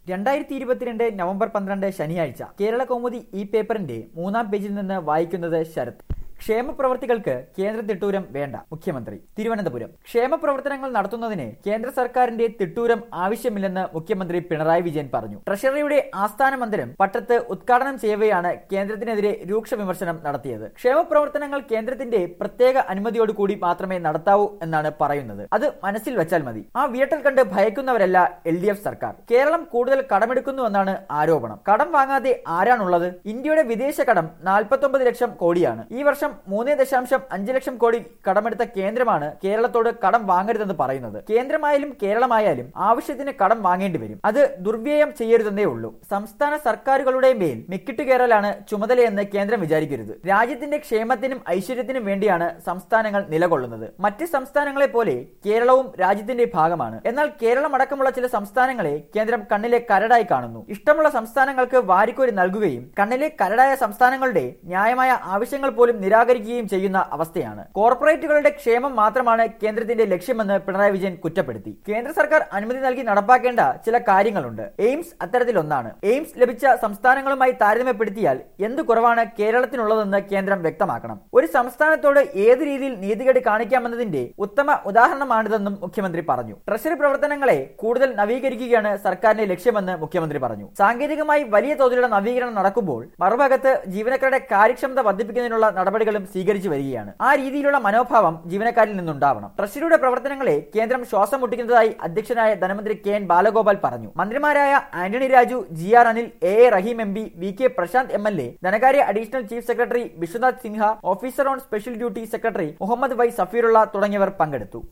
രണ്ടായിരത്തി ഇരുപത്തിരണ്ട് നവംബർ പന്ത്രണ്ട് ശനിയാഴ്ച കേരള കൗമുദി ഈ പേപ്പറിന്റെ മൂന്നാം പേജിൽ നിന്ന് വായിക്കുന്നത് ശരത് ക്ഷേമ പ്രവർത്തികൾക്ക് കേന്ദ്ര തിട്ടൂരം വേണ്ട മുഖ്യമന്ത്രി തിരുവനന്തപുരം ക്ഷേമ പ്രവർത്തനങ്ങൾ നടത്തുന്നതിന് കേന്ദ്ര സർക്കാരിന്റെ തിട്ടൂരം ആവശ്യമില്ലെന്ന് മുഖ്യമന്ത്രി പിണറായി വിജയൻ പറഞ്ഞു ട്രഷറിയുടെ ആസ്ഥാന മന്ദിരം പട്ടത്ത് ഉദ്ഘാടനം ചെയ്യവെയാണ് കേന്ദ്രത്തിനെതിരെ രൂക്ഷ വിമർശനം നടത്തിയത് ക്ഷേമ പ്രവർത്തനങ്ങൾ കേന്ദ്രത്തിന്റെ പ്രത്യേക അനുമതിയോടുകൂടി മാത്രമേ നടത്താവൂ എന്നാണ് പറയുന്നത് അത് മനസ്സിൽ വെച്ചാൽ മതി ആ വിയട്ടൽ കണ്ട് ഭയക്കുന്നവരല്ല എൽ ഡി എഫ് സർക്കാർ കേരളം കൂടുതൽ കടമെടുക്കുന്നുവെന്നാണ് ആരോപണം കടം വാങ്ങാതെ ആരാണുള്ളത് ഇന്ത്യയുടെ വിദേശ കടം നാൽപ്പത്തൊമ്പത് ലക്ഷം കോടിയാണ് ഈ വർഷം മൂന്ന് ദശാംശം അഞ്ച് ലക്ഷം കോടി കടമെടുത്ത കേന്ദ്രമാണ് കേരളത്തോട് കടം വാങ്ങരുതെന്ന് പറയുന്നത് കേന്ദ്രമായാലും കേരളമായാലും ആവശ്യത്തിന് കടം വാങ്ങേണ്ടി വരും അത് ദുർവ്യയം ചെയ്യരുതെന്നേ ഉള്ളൂ സംസ്ഥാന സർക്കാരുകളുടെ മേൽ മെക്കിട്ട് കയറലാണ് ചുമതലയെന്ന് കേന്ദ്രം വിചാരിക്കരുത് രാജ്യത്തിന്റെ ക്ഷേമത്തിനും ഐശ്വര്യത്തിനും വേണ്ടിയാണ് സംസ്ഥാനങ്ങൾ നിലകൊള്ളുന്നത് മറ്റ് സംസ്ഥാനങ്ങളെ പോലെ കേരളവും രാജ്യത്തിന്റെ ഭാഗമാണ് എന്നാൽ കേരളം അടക്കമുള്ള ചില സംസ്ഥാനങ്ങളെ കേന്ദ്രം കണ്ണിലെ കരടായി കാണുന്നു ഇഷ്ടമുള്ള സംസ്ഥാനങ്ങൾക്ക് വാരിക്കോരി നൽകുകയും കണ്ണിലെ കരടായ സംസ്ഥാനങ്ങളുടെ ന്യായമായ ആവശ്യങ്ങൾ പോലും നിരാകരിക്കുകയും ചെയ്യുന്ന അവസ്ഥയാണ് കോർപ്പറേറ്റുകളുടെ ക്ഷേമം മാത്രമാണ് കേന്ദ്രത്തിന്റെ ലക്ഷ്യമെന്ന് പിണറായി വിജയൻ കുറ്റപ്പെടുത്തി കേന്ദ്ര സർക്കാർ അനുമതി നൽകി നടപ്പാക്കേണ്ട ചില കാര്യങ്ങളുണ്ട് എയിംസ് അത്തരത്തിലൊന്നാണ് എയിംസ് ലഭിച്ച സംസ്ഥാനങ്ങളുമായി താരതമ്യപ്പെടുത്തിയാൽ എന്ത് കുറവാണ് കേരളത്തിനുള്ളതെന്ന് കേന്ദ്രം വ്യക്തമാക്കണം ഒരു സംസ്ഥാനത്തോട് ഏത് രീതിയിൽ നീതികേട് കാണിക്കാമെന്നതിന്റെ ഉത്തമ ഉദാഹരണമാണിതെന്നും മുഖ്യമന്ത്രി പറഞ്ഞു ട്രഷറി പ്രവർത്തനങ്ങളെ കൂടുതൽ നവീകരിക്കുകയാണ് സർക്കാരിന്റെ ലക്ഷ്യമെന്ന് മുഖ്യമന്ത്രി പറഞ്ഞു സാങ്കേതികമായി വലിയ തോതിലുള്ള നവീകരണം നടക്കുമ്പോൾ മറുഭാഗത്ത് ജീവനക്കാരുടെ കാര്യക്ഷമത വർദ്ധിപ്പിക്കുന്നതിനുള്ള നടപടികളും സ്വീകരിച്ചു വരികയാണ് ആ രീതിയിലുള്ള മനോഭാവം ജീവനക്കാരിൽ നിന്നുണ്ടാവണം ട്രഷറിയുടെ പ്രവർത്തനങ്ങളെ കേന്ദ്രം ശ്വാസം മുട്ടിക്കുന്നതായി അധ്യക്ഷനായ ധനമന്ത്രി കെ എൻ ബാലഗോപാൽ പറഞ്ഞു മന്ത്രിമാരായ Antony Raju G R Anil A A Rahim M P V K Prashanth M L A ധനകാര്യ additional chief secretary Vishwanath Sinha officer on special duty secretary Muhammad Y Safeerulla തുടങ്ങിയവർ പങ്കെടുത്തു